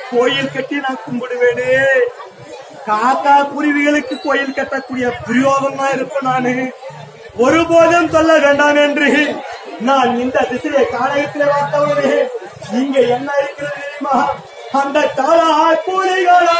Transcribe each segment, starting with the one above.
கோயில் கட்டி நான் கும்பிடுவேனே காக்கா குருவிகளுக்கு கோயில் கட்டக்கூடிய பிரயோகமா இருப்பேன் நானு ஒருபோதும் சொல்ல வேண்டாம் என்று நான் இந்த திசையை காலகத்திலே பார்த்தவனே நீங்க என்ன இருக்கிறது தெரியுமா அந்த காலா கூலிகளா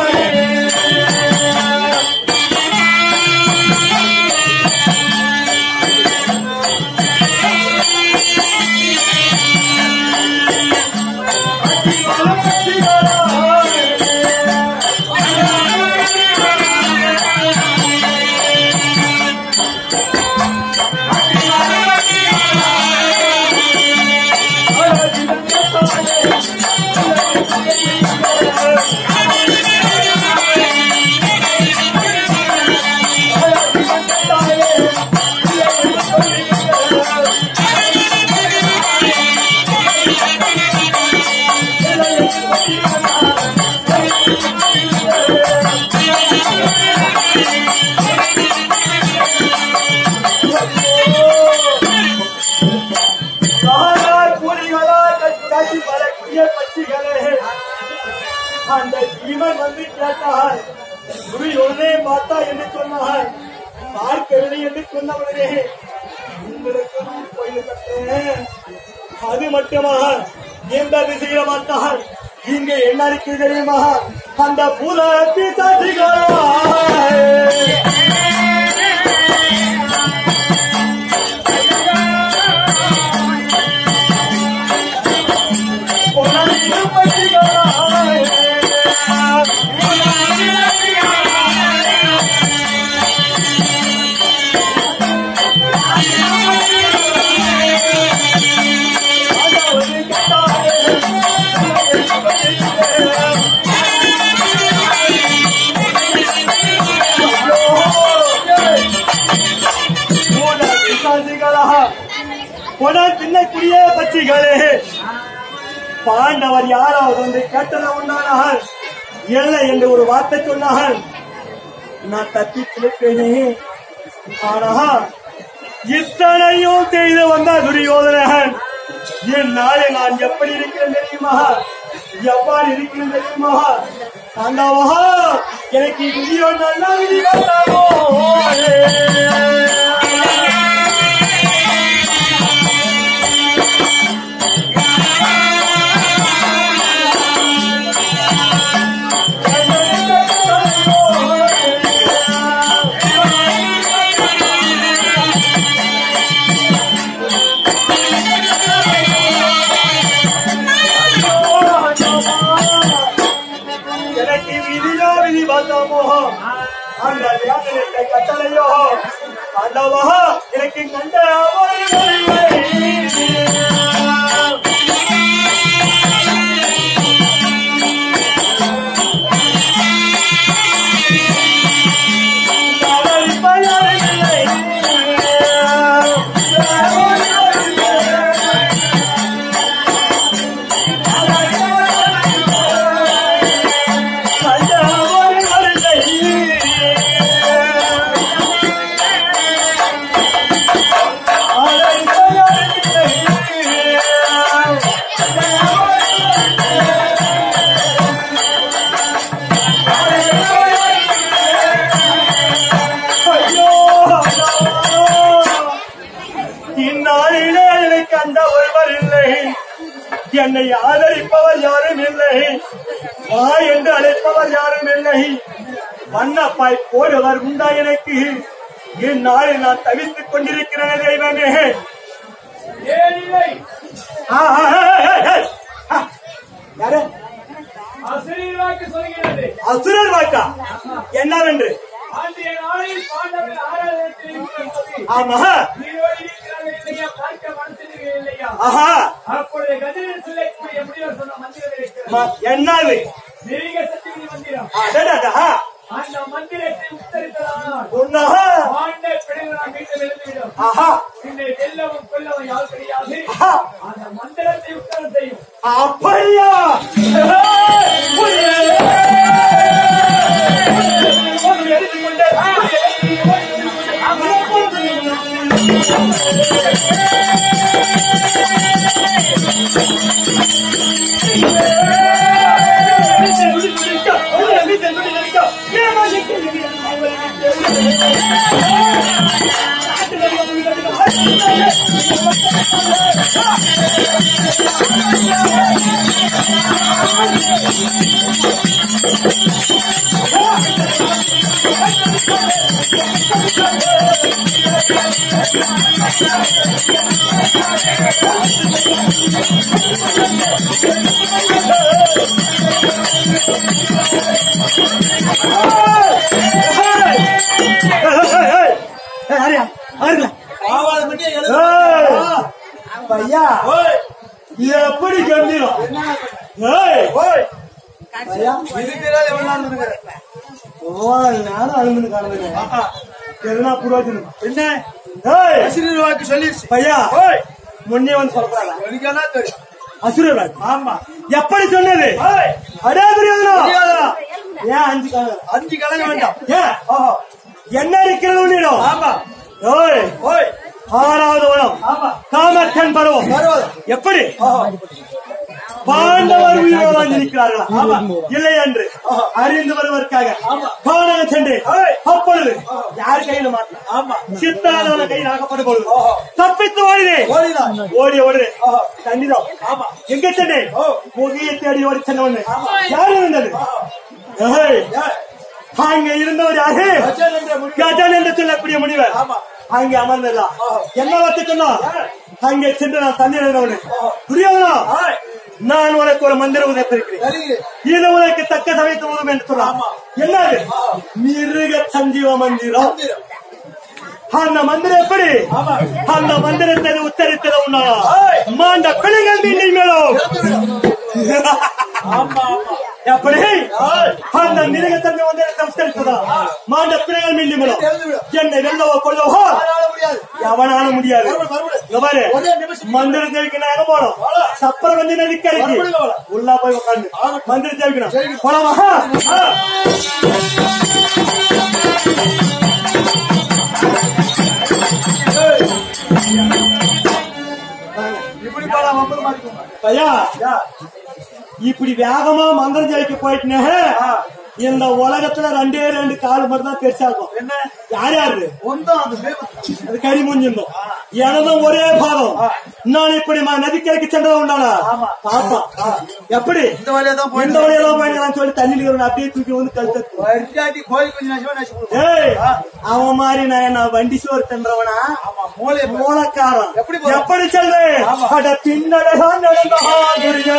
காலா கூலிகளா கட்டி வரக்கூடிய பட்சிகளே அந்த பீமன் வந்து கேட்டார் குரு ஒன்னே பார்த்தா என்று சொன்னார் பார்க்கவில்லை என்று சொன்னவனே உங்களுக்கு நான் கோயில் கட்டுறேன் அது மட்டுமா எந்த திசையில பார்த்தால் இங்க என்ன இருக்கு தெரியுமா அந்த பூத பிசாசிகளா தின்னக்கூடிய பட்சிகளே பாண்டவர் யாராவது வந்து கேட்டத உண்டானார் இல்லை என்று ஒரு வார்த்தை சொன்னார் நான் தப்பி பிழைப்பேனே ஆனா இத்தனையும் செய்து வந்த துரியோதனன் என் நாளை நான் எப்படி இருக்கிறேன் தெரியுமா எவ்வாறு இருக்கிறேன் தெரியுமா ஆண்டவா எனக்கு விதியோ நல்ல விதி வேண்டாமோ எனக்கு விதியோ விதி வந்தமோ அந்த வேதனத்தை கட்டளையோ ஆண்டவா எனக்கு கண்ட இந்நாளிலே எனக்கு அந்த ஒருவர் இல்லை என்னை ஆதரிப்பவர் யாரும் இல்லை வா என்று அழைப்பவர் யாரும் இல்லை மண்ணப்பாய் போடுவர் உண்டா எனக்கு இந்நாளில் நான் தவித்துக் கொண்டிருக்கிறேன் தெய்வமே ஏனிலை ஆ, ஆ, ஆ, ஆ, ஆ, ஆ. யாரு அசிரியர் வாக்கு சொல்கிறது அசுரர் வாக்கா என்னவென்று அன்றைய நாளில் பாண்டவன் ஆராதனத்தில் இருக்கும்போது ஆமா உயிரோடு இருக்கிறார்கள் இல்லையா பார்க்க மனசில் இல்லையா ஆஹா அப்பொழுது கதிரில் சொல்லக்கூடிய முடிவர் சொன்ன மந்திரம் இருக்கிறது ம- என்னது நெருங்க சக்தி மந்திரம் அடடடா. அந்த மந்திரத்தை உத்தரித்ததானால் உன்னா பாண்ட பிழைகளாக மீண்டும் எழுந்துவிடும் ஆஹா என்னை வெல்லவும் கொல்லவும் யார் கிடையாது ஆஹா அந்த மந்திரத்தை உத்தரம் செய்யும் அப்படியா பையா இது எப்படி கண்டிரும் ஏய் பையா ஓ நானும் அழுந்து காணுங்க எதுனா புரோஜனம் என்ன ஏய் அசிரியர் வாக்கு சொல்லிருச்சு பையா ஓய் முன்னே வந்து சொல்றாங்க எனக்கு என்ன தெரியும் அசுரராஜ் ஆமா எப்படி சொன்னது ஓய் அடே தெரியாதோ தெரியாதா? ஏன் அஞ்சு காலம் அஞ்சு கலங்க வேண்டாம் ஏன் ஓஹோ என்ன இருக்கிறது உன்னிடம் ஆமா ஓய் ஓய் ஆறாவது வனம் ஆமா காமத்தன் பருவம் பரவாயில்ல எப்படி ஓஹோ பாண்டவர் உயிரோடு வந்திருக்கிறார்களா ஆமா. இல்லை என்று ஆஹா. அறிந்து வருவதற்காக ஆமா. பாடக சென்றேன் ஏய். அப்பொழுது யார் கையில மாட்டேன் ஆமா சித்தாதவன கையில் ஆகப்பட்ட பொழுது ஆஹா. தப்பித்து ஓடினேன் ஓடிதான் ஓடி ஓடுறேன் ஆஹா. தண்ணிதான் ஆமா எங்க சென்றேன் ஓ. முகியை தேடி ஓடி சென்றவன் ஆமா. யாரு இருந்தது ஏய், ஏய், அங்க இருந்தவர் யாரு அஜய் என்ற முடிவு. கஜன் என்று சொல்லக்கூடிய முனிவர் ஆமா அங்கே அமர்ந்ததா ஆஹா. என்ன வச்சுக்கணும் ஏய். அங்கே சென்று நான் தண்ணீர் இருந்தவனு ஆஹா. புரியாதா ஓய் நான் உனக்கு ஒரு மந்திர உதவிருக்கிறேன் சரிங்க இது உனக்கு தக்க சமயத்து உதவும் என்று சொல்லலாம் ஆமா. என்னது ஆ. மிருக சஞ்சீவ மந்திரம் மந்திரம். அந்த மந்திரம் எப்படி ஆமா அந்த மந்திரத்தை உத்தரித்தது உன்னா ஏய். மாண்ட பிள்ளைகள் மீண்டும் மேலும் ஆமா ஆமா எப்படி ஏய். அந்த மிருகத்தன்மை மந்திரத்தை உத்தரித்ததா மாண்ட பிள்ளைகள் மீண்டும் மேலும் தெரிஞ்சுவிடும். என்னை வெல்லவோ கொள்ளவோ யாரால முடியாது எவனால முடியாது மறுபடியும், மறுபடியும். இங்க பாரு ஒரே நிமிஷம். மந்திரம் தெரிவிக்க நாங்க போனோம் போலாம். சப்பரம் வந்து நதிக்கரைக்கு மறுபடியும் போலாம். உள்ளா போய் உட்காந்து ஆகட்டும். மந்திரம் தெரிவிக்கணும் தெரிவிக்கணும். போலாமா ஆ. இப்படி பாடா வம்பல் மாட்டிக்கோங்க ஐயா யா. இப்படி வேகமா மந்திரம் ஜெயிக்க போயிட்டுனே ஆ. இந்த உலகத்துல ரெண்டே ரெண்டு கால் மட்டும் தான் பெருசாகும் என்ன யார் யாரு ஒன்றும் அந்த பேர் அது கறி மூஞ்சிருந்தோம் எனதும் ஒரே பாதம் நான் இப்படி ம- நதிக்கரைக்கு சென்றதா உண்டானா ஆமா. பாப்பா எப்படி இந்த வழியா தான் இந்த போயிட்டு வழியெல்லாம் போய் சொல்லி தண்ணியில் இருக்கிறவனை அப்படியே தூக்கி வந்து கழுத்து வரிக்காட்டி கோழி கொஞ்சம் நசுவா நசுவோம் ஏய் அவன் மாதிரி நான் என்ன வண்டி சோறு தின்றவனா ஆமா மூளையை போ- மூலக்காரன் எப்படி போற? எப்படி செல்வே ஆமா. அட பின்னடகா நடந்தா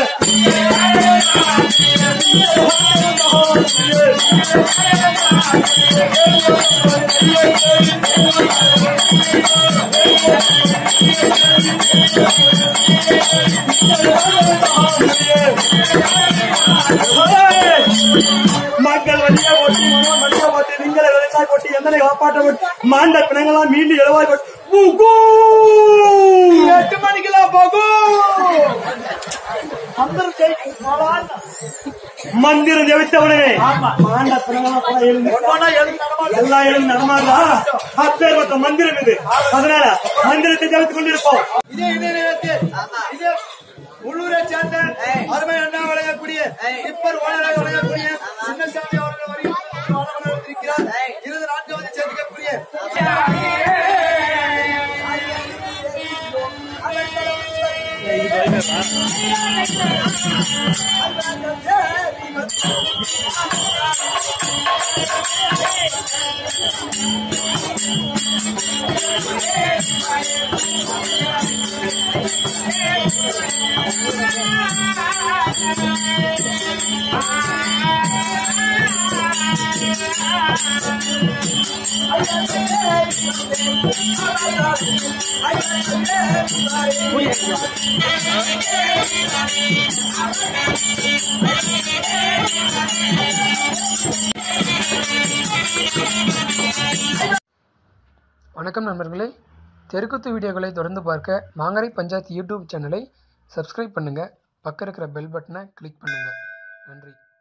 மக்கள் வழியா போட்டி மனம் வழியா போட்டி நீங்களே விவசாய போட்டி எந்தனை காப்பாற்ற போட்டி மாண்ட பிணங்களாம் மீண்டும் எழுவாய் போட்டி உகு! எட்டு மணிக்கெல்லாம் போகும் அந்த மந்திரம் ஜெபித்தவனே ஆமா. மாண்ட பிணங்களாம் கூட எழுந்து ஒன்னா எழுந்து நடமாடு எல்லா எழுந்து நடமாடா அப்பேற்பட்ட மந்திரம் இது அதனால மந்திரத்தை ஜெபித்துக் கொண்டிருப்போம் இதே இதே நேரத்தில் இதே உள்ளூரை சேர்ந்த அருமை அண்ணா வழங்கக்கூடிய இப்பர் ஓனராக வழங்கக்கூடிய சின்னசாமி அவர்கள் வரையும் வழங்கியிருக்கிறார் இறுதி நான்காவது சேர்க்கக்கூடிய வணக்கம் நண்பர்களே தெருக்குத்து வீடியோக்களை தொடர்ந்து பார்க்க மாங்கரை பஞ்சாயத்து யூடியூப் சேனலை சப்ஸ்கிரைப் பண்ணுங்கள் பக்கம் இருக்கிற பெல் பட்டனை கிளிக் பண்ணுங்கள் நன்றி